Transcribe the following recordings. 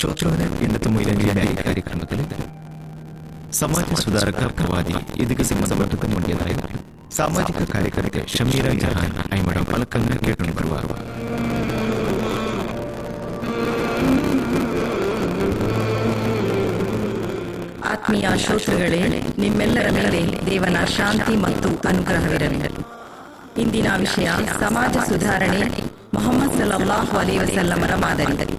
ಶ್ರೋತೃಗಳೇ ಇಂದು ತಮ್ಮ ಇಲಾಖೆಯ ಕಾರ್ಯಕ್ರಮದಲ್ಲಿ ಸಮಾಜ ಸುಧಾರಕ ಪ್ರವಾದಿ ಇದಕ್ಕೆ ಸಂಬಂಧಪಟ್ಟಂತೆ ಮಂಡ್ಯದ ಸಾಮಾಜಿಕ ಕಾರ್ಯಕರ್ತೆ ಶಮೀರಾ ಜಹಾನ್ ಐಮಡ ಫಲಕನ್ನ ಕೇಳ್ಕೊಂಡು ಬರುವ ಆತ್ಮೀಯ ಶ್ರೋತೃಗಳೇ ನಿಮ್ಮೆಲ್ಲರ ಮೇಲೆ ದೇವನ ಶಾಂತಿ ಮತ್ತು ಅನುಗ್ರಹವಿರಲಿ ಇಂದಿನ ವಿಷಯ ಸಮಾಜ ಸುಧಾರಣೆ ಮೊಹಮ್ಮದ್ ಸಲ್ಲಾಹು ಅಲೈ ವಸಲ್ಲಮರ ಮಾದರಿ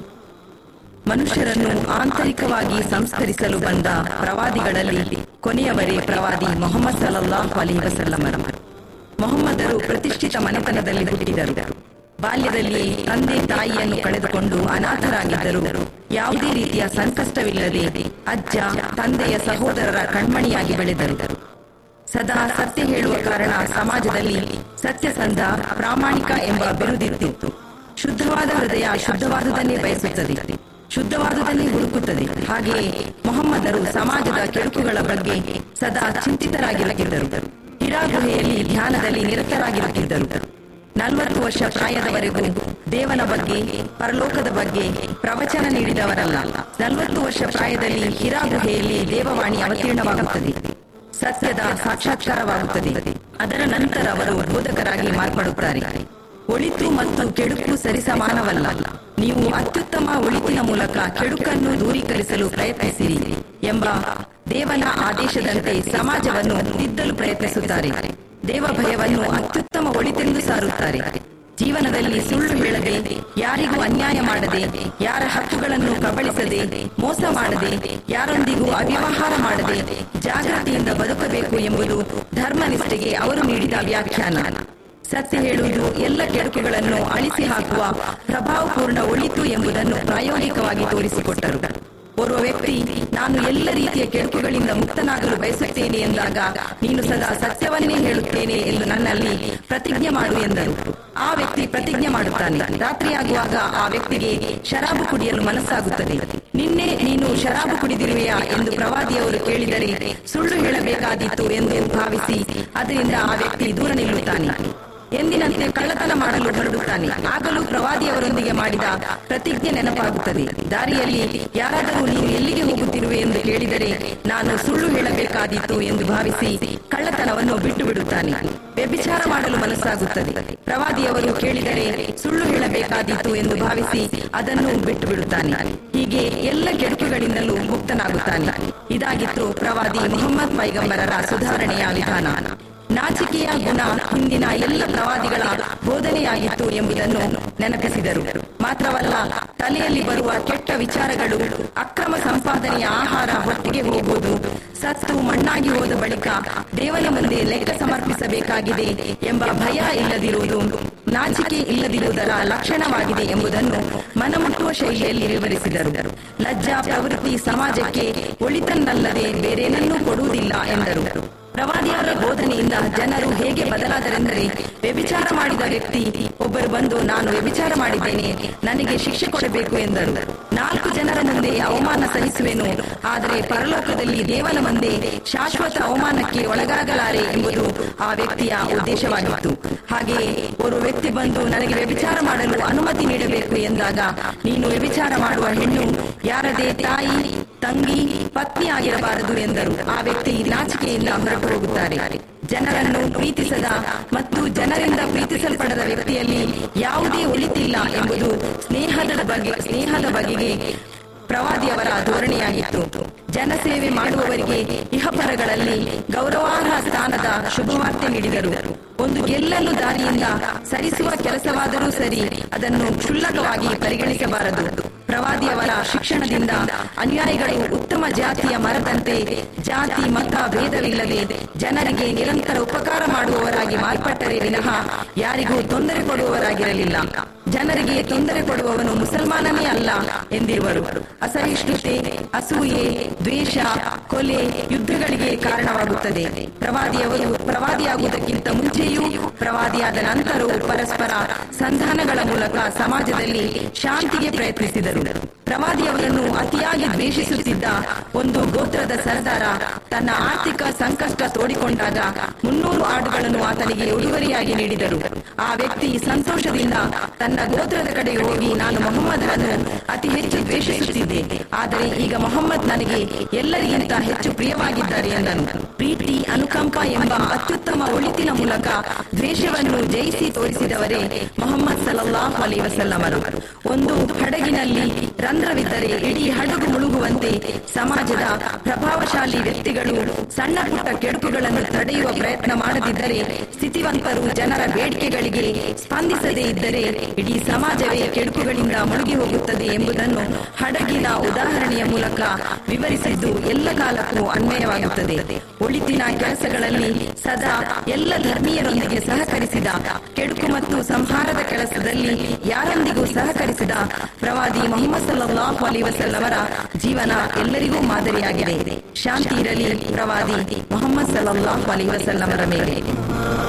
ಮನುಷ್ಯರನ್ನು ಆಂತರಿಕವಾಗಿ ಸಂಸ್ಕರಿಸಲು ಬಂದ ಪ್ರವಾದಿಗಳಲ್ಲಿ ಕೊನೆಯವರೇ ಪ್ರವಾದಿ ಮೊಹಮ್ಮದ್ ಸಲ್ಲಾಹು ಅಲೈ ವಸಲ್ಲಮರ ಮೊಹಮ್ಮದರು ಪ್ರತಿಷ್ಠಿತ ಮನೆತನದಲ್ಲಿ ಹುಟ್ಟಿದರು ಬಾಲ್ಯದಲ್ಲಿ ತಂದೆ ತಾಯಿಯನ್ನು ಕಳೆದುಕೊಂಡು ಅನಾಥರಾಗಿದ್ದರು ಯಾವುದೇ ರೀತಿಯ ಸಂಕಷ್ಟವಿಲ್ಲದೆ ಅಜ್ಜ ತಂದೆಯ ಸಹೋದರರ ಕಣ್ಮಣಿಯಾಗಿ ಬೆಳೆದರು ಸದಾ ಸತ್ಯ ಹೇಳುವ ಕಾರಣ ಸಮಾಜದಲ್ಲಿ ಸತ್ಯಸಂಧ ಪ್ರಾಮಾಣಿಕ ಎಂಬ ಬಿರುದಿತ್ತು ಶುದ್ಧವಾದ ಹೃದಯ ಶುದ್ಧವಾದುದನ್ನೇ ಬಯಸುತ್ತದೆ ಶುದ್ಧವಾದುದನ್ನೇ ಹುಡುಕುತ್ತದೆ ಹಾಗೆಯೇ ಮೊಹಮ್ಮದರು ಸಮಾಜದ ಕೆಡುಕುಗಳ ಬಗ್ಗೆ ಸದಾ ಚಿಂತಿತರಾಗಿರುತ್ತಿದ್ದರು ಹಿರಾ ಗುಹೆಯಲ್ಲಿ ಧ್ಯಾನದಲ್ಲಿ ನಿರತರಾಗಿರುತ್ತಿದ್ದರು ನಲವತ್ತು ವರ್ಷ ಪ್ರಾಯದವರೆಗೂ ದೇವನ ಬಗ್ಗೆ ಪರಲೋಕದ ಬಗ್ಗೆ ಪ್ರವಚನ ನೀಡಿದವರಲ್ಲ ನಲವತ್ತು ವರ್ಷ ಪ್ರಾಯದಲ್ಲಿ ಹಿರಾ ಗುಹೆಯಲ್ಲಿ ದೇವವಾಣಿ ಅವತೀರ್ಣವಾಗುತ್ತದೆ ಸತ್ಯದ ಸಾಕ್ಷಾತ್ಕಾರವಾಗುತ್ತದೆ ಅದರ ನಂತರ ಅವರು ಬೋಧಕರಾಗಿ ಮಾರ್ಪಡುತ್ತಾರೆ ಒಳಿತು ಮತ್ತು ಕೆಡುಕು ಸರಿಸಮಾನವಲ್ಲ ನೀವು ಅತ್ಯುತ್ತಮ ಒಳಿತಿನ ಮೂಲಕ ಕೆಡುಕನ್ನು ದೂರೀಕರಿಸಲು ಪ್ರಯತ್ನಿಸಿರಿ ಎಂಬ ದೇವನ ಆದೇಶದಂತೆ ಸಮಾಜವನ್ನು ತಿದ್ದಲು ಪ್ರಯತ್ನಿಸುತ್ತಾರೆ ದೇವ ಭಯವನ್ನು ಅತ್ಯುತ್ತಮ ಒಳಿತೆಂದು ಸಾರುತ್ತಾರೆ ಜೀವನದಲ್ಲಿ ಸುಳ್ಳು ಹೇಳದೆ ಯಾರಿಗೂ ಅನ್ಯಾಯ ಮಾಡದೆ ಯಾರ ಹಕ್ಕುಗಳನ್ನು ಕಬಳಿಸದೆ ಮೋಸ ಮಾಡದೆ ಯಾರೊಂದಿಗೂ ಅವ್ಯವಹಾರ ಮಾಡದೆ ಜಾಗೃತಿಯಿಂದ ಬದುಕಬೇಕು ಎಂಬುದು ಧರ್ಮನಿಷ್ಠೆಗೆ ಅವರು ನೀಡಿದ ವ್ಯಾಖ್ಯಾನ ಸತ್ಯ ಹೇಳುವುದು ಎಲ್ಲ ಕೆಡುಕುಗಳನ್ನು ಅಳಿಸಿ ಹಾಕುವ ಪ್ರಭಾವಪೂರ್ಣ ಒಳಿತು ಎಂಬುದನ್ನು ಪ್ರಾಯೋಗಿಕವಾಗಿ ತೋರಿಸಿಕೊಟ್ಟರು ಓರ್ವ ವ್ಯಕ್ತಿ ನಾನು ಎಲ್ಲ ರೀತಿಯ ಕೆಡುಕುಗಳಿಂದ ಮುಕ್ತನಾಗಲು ಬಯಸುತ್ತೇನೆ ಎಂದಾಗ ನೀನು ಸದಾ ಸತ್ಯವನ್ನೇ ಹೇಳುತ್ತೇನೆ ಎಂದು ನನ್ನಲ್ಲಿ ಪ್ರತಿಜ್ಞೆ ಮಾಡು ಎಂದರು ಆ ವ್ಯಕ್ತಿ ಪ್ರತಿಜ್ಞೆ ಮಾಡುತ್ತಾನೆ ರಾತ್ರಿಯಾಗುವಾಗ ಆ ವ್ಯಕ್ತಿಗೆ ಶರಾಬು ಕುಡಿಯಲು ಮನಸ್ಸಾಗುತ್ತದೆ ನಿನ್ನೆ ನೀನು ಶರಾಬು ಕುಡಿದಿರುವೆಯಾ ಎಂದು ಪ್ರವಾದಿಯವರು ಕೇಳಿದರೆ ಸುಳ್ಳು ಹೇಳಬೇಕಾದೀತು ಎಂದು ಭಾವಿಸಿ ಅದರಿಂದ ಆ ವ್ಯಕ್ತಿ ದೂರ ನಿಲ್ಲುತ್ತಾನೆ ಎಂದಿನಂತೆ ಕಳ್ಳತನ ಮಾಡಲು ಹೊರಡುತ್ತಾನೆ ಆಗಲೂ ಪ್ರವಾದಿಯವರೊಂದಿಗೆ ಮಾಡಿದ ಪ್ರತಿಜ್ಞೆ ನೆನಪಾಗುತ್ತದೆ ದಾರಿಯಲ್ಲಿ ಯಾರಾದರೂ ನೀನು ಎಲ್ಲಿಗೆ ಹೋಗುತ್ತಿರುವೆ ಎಂದು ಕೇಳಿದರೆ ನಾನು ಸುಳ್ಳು ಹೇಳಬೇಕಾದೀತು ಎಂದು ಭಾವಿಸಿ ಕಳ್ಳತನವನ್ನು ಬಿಟ್ಟು ಬಿಡುತ್ತಾನೆ ವ್ಯಭಿಚಾರ ಮಾಡಲು ಮನಸ್ಸಾಗುತ್ತದೆ ಪ್ರವಾದಿಯವರು ಕೇಳಿದರೆ ಸುಳ್ಳು ಹೇಳಬೇಕಾದೀತು ಎಂದು ಭಾವಿಸಿ ಅದನ್ನು ಬಿಟ್ಟು ಬಿಡುತ್ತಾನೆ ಹೀಗೆ ಎಲ್ಲ ಕೆಡುಕುಗಳಿಂದಲೂ ಮುಕ್ತನಾಗುತ್ತಾನೆ ಇದಾಗಿತ್ತು ಪ್ರವಾದಿ ಮೊಹಮ್ಮದ್ ಪೈಗಂಬರರ ಸುಧಾರಣೆಯ ವಿಧಾನ ನಾಚಿಕೆಯ ಗುಣ ಹಿಂದಿನ ಎಲ್ಲ ಪ್ರವಾದಿಗಳ ಬೋಧನೆಯಾಗಿತ್ತು ಎಂಬುದನ್ನು ನೆನಪಿಸಿದರು ಮಾತ್ರವಲ್ಲ ತಲೆಯಲ್ಲಿ ಬರುವ ಕೆಟ್ಟ ವಿಚಾರಗಳು ಅಕ್ರಮ ಸಂಪಾದನೆಯ ಆಹಾರ ಹೊಟ್ಟಿಗೆ ಹೋಗುವುದು ಸತ್ತು ಮಣ್ಣಾಗಿ ಹೋದ ಬಳಿಕ ದೇವರ ಮುಂದೆ ಲೆಕ್ಕ ಸಮರ್ಪಿಸಬೇಕಾಗಿದೆ ಎಂಬ ಭಯ ಇಲ್ಲದಿರುವುದು ನಾಚಿಕೆ ಇಲ್ಲದಿರುವುದರ ಲಕ್ಷಣವಾಗಿದೆ ಎಂಬುದನ್ನು ಮನಮುಟ್ಟುವ ಶೈಲಿಯಲ್ಲಿ ವಿವರಿಸಿದರು ಲಜ್ಜಾ ಪ್ರವೃತ್ತಿ ಸಮಾಜಕ್ಕೆ ಒಳಿತನ್ನಲ್ಲದೆ ಬೇರೇನನ್ನೂ ಕೊಡುವುದಿಲ್ಲ ಎಂದರು ಪ್ರವಾದಿಯವರ ಬೋಧನೆಯಿಂದ ಜನರು ಹೇಗೆ ಬದಲಾದರೆಂದರೆ ವ್ಯಭಿಚಾರ ಮಾಡಿದ ವ್ಯಕ್ತಿ ಒಬ್ಬರು ಬಂದು ನಾನು ವ್ಯಭಿಚಾರ ಮಾಡಿದ್ದೇನೆ ನನಗೆ ಶಿಕ್ಷೆ ಕೊಡಬೇಕು ಎಂದರು ನಾಲ್ಕು ಜನರ ಮುಂದೆ ಅವಮಾನ ಸಹಿಸುವೆನು ಆದರೆ ಪರಲೋಕದಲ್ಲಿ ದೇವನ ಮುಂದೆ ಶಾಶ್ವತ ಅವಮಾನಕ್ಕೆ ಒಳಗಾಗಲಾರೆ ಎಂಬುದು ಆ ವ್ಯಕ್ತಿಯ ಉದ್ದೇಶವಾಗಿತ್ತು ಹಾಗೆಯೇ ಓರ್ವ ವ್ಯಕ್ತಿ ಬಂದು ನನಗೆ ವ್ಯಭಿಚಾರ ಮಾಡಲು ಅನುಮತಿ ನೀಡಬೇಕು ಎಂದಾಗ ನೀನು ವ್ಯಭಿಚಾರ ಮಾಡುವ ಹೆಣ್ಣು ಯಾರದೇ ತಾಯಿ ತಂಗಿ ಪತ್ನಿ ಆಗಿರಬಾರದು ಎಂದರು ಆ ವ್ಯಕ್ತಿ ನಾಚಿಕೆಯಿಂದ ಹೊರಟು ಹೋಗುತ್ತಾರೆ ಜನರನ್ನು ಪ್ರೀತಿಸದ ಮತ್ತು ಜನರಿಂದ ಪ್ರೀತಿಸಲ್ಪಡದ ವ್ಯಕ್ತಿಯಲ್ಲಿ ಯಾವುದೇ ಒಲಿತಿಲ್ಲ ಎಂಬುದು ಸ್ನೇಹದ ಬಗ್ಗೆ ಸ್ನೇಹದ ಬಗೆಗೆ ಪ್ರವಾದಿಯವರ ಧೋರಣೆಯಾಗಿತ್ತು ಜನಸೇವೆ ಮಾಡುವವರಿಗೆ ಇಹಪರಗಳಲ್ಲಿ ಗೌರವಾರ್ಹ ಸ್ಥಾನದ ಶುಭವಾರ್ತೆ ನೀಡಿದರು ಒಂದು ಗೆಲ್ಲಲು ದಾರಿಯಿಂದ ಸರಿಸುವ ಕೆಲಸವಾದರೂ ಸರಿ ಅದನ್ನು ಕ್ಷುಲ್ಲಕವಾಗಿ ಪರಿಗಣಿಸಬಾರದು ಪ್ರವಾದಿಯವರ ಶಿಕ್ಷಣದಿಂದ ಅನುಯಾಯಿಗಳು ಉತ್ತಮ ಜಾತಿಯ ಮರದಂತೆ ಜಾತಿ ಮತ ಭೇದವಿಲ್ಲದೆ ಜನರಿಗೆ ನಿರಂತರ ಉಪಕಾರ ಮಾಡುವವರಾಗಿ ಮಾರ್ಪಟ್ಟರೆ ವಿನಃ ಯಾರಿಗೂ ತೊಂದರೆ ಕೊಡುವವರಾಗಿರಲಿಲ್ಲ ಜನರಿಗೆ ತೊಂದರೆ ಕೊಡುವವನು ಮುಸಲ್ಮಾನನೇ ಅಲ್ಲ ಎಂದಿರುವರು ಅಸಹಿಷ್ಣುತೆ ಅಸೂಯೆ ದ್ವೇಷ ಕೊಲೆ ಯುದ್ಧಗಳಿಗೆ ಕಾರಣವಾಗುತ್ತದೆ ಪ್ರವಾದಿಯವರು ಪ್ರವಾದಿಯಾಗುವುದಕ್ಕಿಂತ ಮುಂಚೆಯೂ ಪ್ರವಾದಿಯಾದ ನಂತರವೂ ಪರಸ್ಪರ ಸಂಧಾನಗಳ ಮೂಲಕ ಸಮಾಜದಲ್ಲಿ ಶಾಂತಿಗೆ ಪ್ರಯತ್ನಿಸಿದರು ಪ್ರವಾದಿಯವರನ್ನು ಅತಿಯಾಗಿ ದ್ವೇಷಿಸುತ್ತಿದ್ದ ಒಂದು ಗೋತ್ರದ ಸರ್ದಾರ ತನ್ನ ಆರ್ಥಿಕ ಸಂಕಷ್ಟ ತೋಡಿಕೊಂಡಾಗ ಮುನ್ನೂರು ಆಡುಗಳನ್ನು ಆತನಿಗೆ ಉಡುಗೊರೆಯಾಗಿ ನೀಡಿದರು ಆ ವ್ಯಕ್ತಿ ಸಂತೋಷದಿಂದ ತನ್ನ ಗೋತ್ರದ ಕಡೆಗೆ ಹೋಗಿ ನಾನು ಮೊಹಮ್ಮದರನ್ನು ಅತಿ ಹೆಚ್ಚು ದ್ವೇಷಿಸುತ್ತಿದ್ದೆ ಆದರೆ ಈಗ ಮೊಹಮ್ಮದ್ ನನಗೆ ಎಲ್ಲರಿಗಿಂತ ಹೆಚ್ಚು ಪ್ರಿಯವಾಗಿದ್ದಾರೆ ಎಂದನು ಪ್ರೀತಿ ಅನುಕಂಪ ಎಂಬ ಅತ್ಯುತ್ತಮ ಒಳಿತಿನ ಮೂಲಕ ದ್ವೇಷವನ್ನು ಜಯಿಸಿ ತೋರಿಸಿದವರೇ ಮೊಹಮ್ಮದ್ ಸಲಲ್ಲಾಹು ಅಲೈ ವಸಲ್ಲಮರು ಒಂದು ಹಡಗಿನಲ್ಲಿ ರಂಧ್ರವಿದ್ದರೆ ಇಡೀ ಹಡಗು ಮುಳುಗುವಂತೆ ಸಮಾಜದ ಪ್ರಭಾವಶಾಲಿ ವ್ಯಕ್ತಿಗಳು ಸಣ್ಣ ಪುಟ್ಟ ಕೆಡುಕುಗಳನ್ನು ತಡೆಯುವ ಪ್ರಯತ್ನ ಮಾಡದಿದ್ದರೆ ಸ್ಥಿತಿವಂತರು ಜನರ ಬೇಡಿಕೆಗಳಿಗೆ ಸ್ಪಂದಿಸದೇ ಇದ್ದರೆ ಇಡೀ ಸಮಾಜವೇ ಕೆಡುಕುಗಳಿಂದ ಮುಳುಗಿ ಹೋಗುತ್ತದೆ ಎಂಬುದನ್ನು ಹಡಗಿನ ಉದಾಹರಣೆಯ ಮೂಲಕ ವಿವರಿಸಿದ್ದು ಎಲ್ಲ ಕಾಲಕ್ಕೂ ಅನ್ವಯವಾಗುತ್ತದೆ ಒಳಿತಿನ ಕೆಲಸಗಳಲ್ಲಿ ಸದಾ ಎಲ್ಲ ಧರ್ಮೀಯರೊಂದಿಗೆ ಸಹಕರಿಸಿದ ಕೆಡುಕು ಮತ್ತು ಸಂಹಾರದ ಕೆಲಸದಲ್ಲಿ ಯಾರೊಂದಿಗೂ ಸಹಕರಿಸಿದ ಪ್ರವಾದಿ ಮೊಹಮ್ಮದ್ ಸಲ್ಲಾಹು ಅಲಿ ವಸಲ್ಲವರ ಜೀವನ ಎಲ್ಲರಿಗೂ ಮಾದರಿಯಾಗಿದೆ ಶಾಂತಿ ಇರಲಿ ಪ್ರವಾದಿ ಮೊಹಮ್ಮದ್ ಸಲ್ಲಾಹು ಅಲಿ ವಸಲ್ಲಮರ ಮೇಲೆ